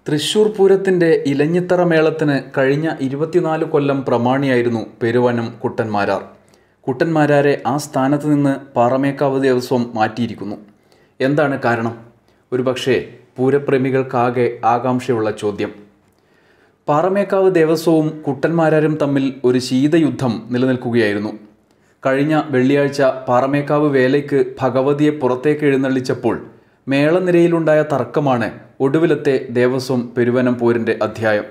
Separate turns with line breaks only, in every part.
തൃശൂർ പൂരത്തിന്റെ ഇലഞ്ഞിത്തറ മേളത്തിന് കഴിഞ്ഞ ഇരുപത്തിനാല് കൊല്ലം പ്രമാണിയായിരുന്നു പെരുവനം കുട്ടന്മാരാർ കുട്ടന്മാരാരെ ആ സ്ഥാനത്ത് നിന്ന് പാറമേക്കാവ് ദേവസ്വം മാറ്റിയിരിക്കുന്നു എന്താണ് കാരണം ഒരുപക്ഷേ പൂരപ്രേമികൾക്കാകെ ആകാംക്ഷയുള്ള ചോദ്യം പാറമേക്കാവ് ദേവസ്വവും കുട്ടന്മാരാരും തമ്മിൽ ഒരു ശീതയുദ്ധം നിലനിൽക്കുകയായിരുന്നു കഴിഞ്ഞ വെള്ളിയാഴ്ച പാറമേക്കാവ് വേലയ്ക്ക് ഭഗവതിയെ പുറത്തേക്ക് എഴുന്നള്ളിച്ചപ്പോൾ മേളനിരയിലുണ്ടായ തർക്കമാണ് ഒടുവിലത്തെ ദേവസ്വം പെരുവനം പോരിൻ്റെ അധ്യായം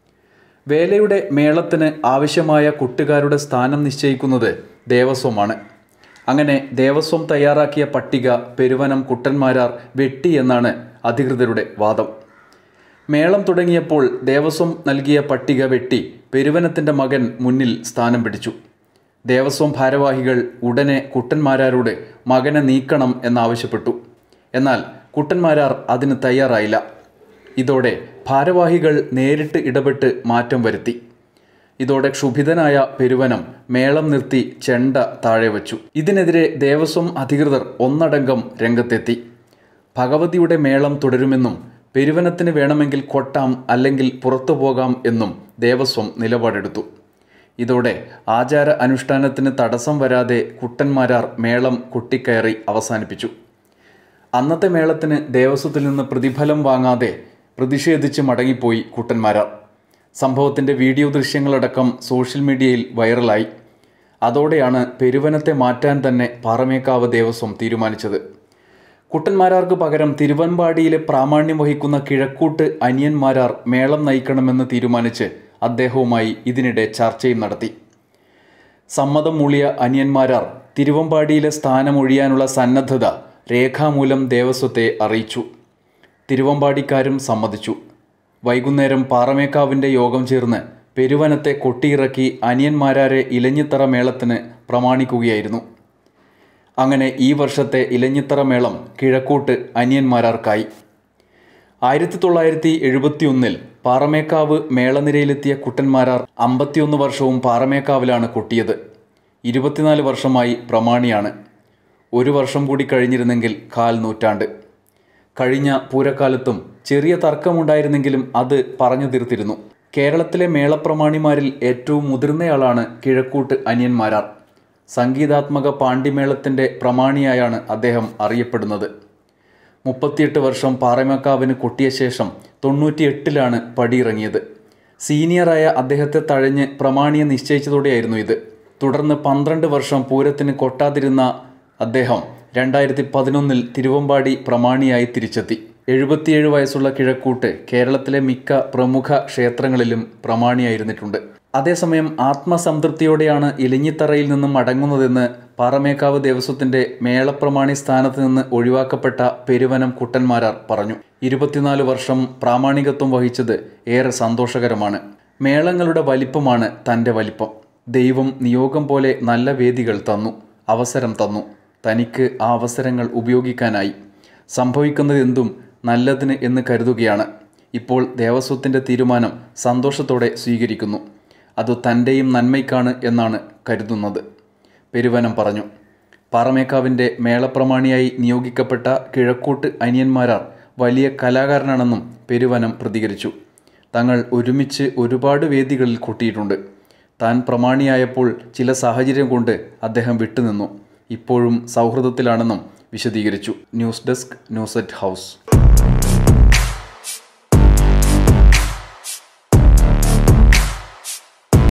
വേലയുടെ മേളത്തിന് ആവശ്യമായ കുട്ടുകാരുടെ സ്ഥാനം നിശ്ചയിക്കുന്നത് ദേവസ്വമാണ് അങ്ങനെ ദേവസ്വം തയ്യാറാക്കിയ പട്ടിക പെരുവനം കുട്ടന്മാരാർ വെട്ടി എന്നാണ് അധികൃതരുടെ വാദം മേളം തുടങ്ങിയപ്പോൾ ദേവസ്വം നൽകിയ പട്ടിക വെട്ടി പെരുവനത്തിൻ്റെ മകൻ മുന്നിൽ സ്ഥാനം പിടിച്ചു ദേവസ്വം ഭാരവാഹികൾ ഉടനെ കുട്ടന്മാരാരോട് മകനെ നീക്കണം എന്നാവശ്യപ്പെട്ടു എന്നാൽ കുട്ടന്മാരാർ അതിന് തയ്യാറായില്ല ഇതോടെ ഭാരവാഹികൾ നേരിട്ട് ഇടപെട്ട് മാറ്റം വരുത്തി ഇതോടെ ക്ഷുഭിതനായ പെരുവനം മേളം നിർത്തി ചെണ്ട താഴെ വച്ചു ഇതിനെതിരെ ദേവസ്വം അധികൃതർ ഒന്നടങ്കം രംഗത്തെത്തി ഭഗവതിയുടെ മേളം തുടരുമെന്നും പെരുവനത്തിന് വേണമെങ്കിൽ കൊട്ടാം അല്ലെങ്കിൽ പുറത്തു പോകാം എന്നും ദേവസ്വം നിലപാടെടുത്തു ഇതോടെ ആചാര അനുഷ്ഠാനത്തിന് തടസ്സം വരാതെ കുട്ടന്മാരാർ മേളം കൊട്ടിക്കയറി അവസാനിപ്പിച്ചു അന്നത്തെ മേളത്തിന് ദേവസ്വത്തിൽ നിന്ന് പ്രതിഫലം വാങ്ങാതെ പ്രതിഷേധിച്ച് മടങ്ങിപ്പോയി കുട്ടന്മാരാർ സംഭവത്തിൻ്റെ വീഡിയോ ദൃശ്യങ്ങളടക്കം സോഷ്യൽ മീഡിയയിൽ വൈറലായി അതോടെയാണ് പെരുവനത്തെ മാറ്റാൻ തന്നെ പാറമേക്കാവ് ദേവസ്വം തീരുമാനിച്ചത് കുട്ടന്മാരാർക്ക് പകരം തിരുവൻപാടിയിലെ പ്രാമാണ്യം വഹിക്കുന്ന കിഴക്കൂട്ട് അനിയന്മാരാർ മേളം നയിക്കണമെന്ന് തീരുമാനിച്ച് അദ്ദേഹവുമായി ഇതിനിടെ ചർച്ചയും നടത്തി സമ്മതം മൂളിയ അനിയന്മാരാർ തിരുവമ്പാടിയിലെ സ്ഥാനമൊഴിയാനുള്ള സന്നദ്ധത രേഖാമൂലം ദേവസ്വത്തെ അറിയിച്ചു തിരുവമ്പാടിക്കാരും സമ്മതിച്ചു വൈകുന്നേരം പാറമേക്കാവിൻ്റെ യോഗം ചേർന്ന് പെരുവനത്തെ കൊട്ടിയിറക്കി അനിയന്മാരാരെ ഇലഞ്ഞിത്തറ മേളത്തിന് പ്രമാണിക്കുകയായിരുന്നു അങ്ങനെ ഈ വർഷത്തെ ഇലഞ്ഞിത്തറ മേളം കിഴക്കൂട്ട് അനിയന്മാരാർക്കായി ആയിരത്തി തൊള്ളായിരത്തി എഴുപത്തി ഒന്നിൽ പാറമേക്കാവ് മേളനിരയിലെത്തിയ കുട്ടന്മാരാർ അമ്പത്തിയൊന്ന് വർഷവും പാറമേക്കാവിലാണ് കൊട്ടിയത് ഇരുപത്തിനാല് വർഷമായി പ്രമാണിയാണ് ഒരു വർഷം കൂടി കഴിഞ്ഞിരുന്നെങ്കിൽ കാൽ നൂറ്റാണ്ട് കഴിഞ്ഞ പൂരക്കാലത്തും ചെറിയ തർക്കമുണ്ടായിരുന്നെങ്കിലും അത് പറഞ്ഞു തീർത്തിരുന്നു കേരളത്തിലെ മേളപ്രമാണിമാരിൽ ഏറ്റവും മുതിർന്നയാളാണ് കിഴക്കൂട്ട് അനിയന്മാരാർ സംഗീതാത്മക പാണ്ഡിമേളത്തിൻ്റെ പ്രമാണിയായാണ് അദ്ദേഹം അറിയപ്പെടുന്നത് മുപ്പത്തിയെട്ട് വർഷം പാറമേക്കാവിന് കൊട്ടിയ ശേഷം തൊണ്ണൂറ്റിയെട്ടിലാണ് പടിയിറങ്ങിയത് സീനിയറായ അദ്ദേഹത്തെ തഴഞ്ഞ് പ്രമാണിയെ നിശ്ചയിച്ചതോടെയായിരുന്നു ഇത് തുടർന്ന് പന്ത്രണ്ട് വർഷം പൂരത്തിന് കൊട്ടാതിരുന്ന അദ്ദേഹം രണ്ടായിരത്തി പതിനൊന്നിൽ തിരുവമ്പാടി പ്രമാണിയായി തിരിച്ചെത്തി എഴുപത്തിയേഴ് വയസ്സുള്ള കിഴക്കൂട്ട് കേരളത്തിലെ മിക്ക പ്രമുഖ ക്ഷേത്രങ്ങളിലും പ്രമാണിയായിരുന്നിട്ടുണ്ട് അതേസമയം ആത്മസംതൃപ്തിയോടെയാണ് ഇലിഞ്ഞിത്തറയിൽ നിന്നും മടങ്ങുന്നതെന്ന് പാറമേക്കാവ് ദേവസ്വത്തിന്റെ മേളപ്രമാണി സ്ഥാനത്ത് നിന്ന് ഒഴിവാക്കപ്പെട്ട പെരുവനം കുട്ടന്മാരാർ പറഞ്ഞു ഇരുപത്തിനാല് വർഷം പ്രാമാണികത്വം വഹിച്ചത് ഏറെ സന്തോഷകരമാണ് മേളങ്ങളുടെ വലിപ്പമാണ് തൻ്റെ വലിപ്പം ദൈവം നിയോഗം പോലെ നല്ല വേദികൾ തന്നു അവസരം തന്നു തനിക്ക് ആ അവസരങ്ങൾ ഉപയോഗിക്കാനായി സംഭവിക്കുന്നതെന്തും നല്ലതിന് എന്ന് കരുതുകയാണ് ഇപ്പോൾ ദേവസ്വത്തിൻ്റെ തീരുമാനം സന്തോഷത്തോടെ സ്വീകരിക്കുന്നു അത് തൻ്റെയും നന്മയ്ക്കാണ് എന്നാണ് കരുതുന്നത് പെരുവനം പറഞ്ഞു പാറമേക്കാവിൻ്റെ മേളപ്രമാണിയായി നിയോഗിക്കപ്പെട്ട കിഴക്കൂട്ട് അനിയന്മാരാർ വലിയ കലാകാരനാണെന്നും പെരുവനം പ്രതികരിച്ചു തങ്ങൾ ഒരുമിച്ച് ഒരുപാട് വേദികളിൽ കൊട്ടിയിട്ടുണ്ട് താൻ പ്രമാണിയായപ്പോൾ ചില സാഹചര്യം കൊണ്ട് അദ്ദേഹം വിട്ടുനിന്നു ഇപ്പോഴും സൗഹൃദത്തിലാണെന്നും വിശദീകരിച്ചു news desk news at house